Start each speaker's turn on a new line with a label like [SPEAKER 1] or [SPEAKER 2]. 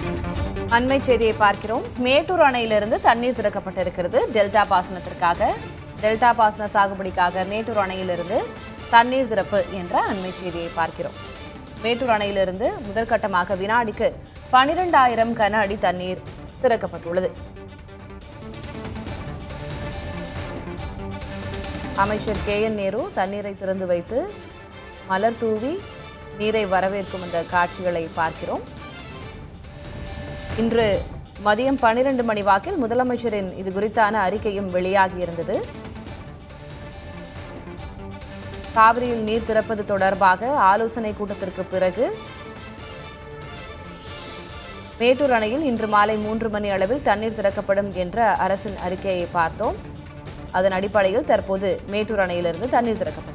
[SPEAKER 1] அண்மை செய்தியை பார்க்கிறோம் மேட்டூர் அணையிலிருந்து தண்ணீர் திறக்கப்பட்டிருக்கிறது டெல்டா பாசனத்திற்காக டெல்டா பாசன சாகுபடிக்காக மேட்டூர் அணையிலிருந்து தண்ணீர் திறப்பு என்ற அண்மை செய்தியை பார்க்கிறோம் மேட்டூர் அணையிலிருந்து முதற்கட்டமாக வினாடிக்கு பனிரெண்டாயிரம் கன அடி தண்ணீர் திறக்கப்பட்டுள்ளது அமைச்சர் கே என் நேரு தண்ணீரை திறந்து வைத்து மலர் தூவி நீரை வரவேற்கும் இந்த காட்சிகளை பார்க்கிறோம் இன்று மதியம் பன்னிரண்டு மணி வாக்கில் முதலமைச்சரின் இது குறித்தான அறிக்கையும் வெளியாகியிருந்தது காவிரியில் நீர் திறப்பது தொடர்பாக ஆலோசனை கூட்டத்திற்கு பிறகு மேட்டூர் அணையில் இன்று மாலை மூன்று மணி அளவில் தண்ணீர் திறக்கப்படும் என்ற அரசின் அறிக்கையை பார்த்தோம் அதன் அடிப்படையில் தற்போது மேட்டூர் அணையிலிருந்து தண்ணீர் திறக்கப்பட்டது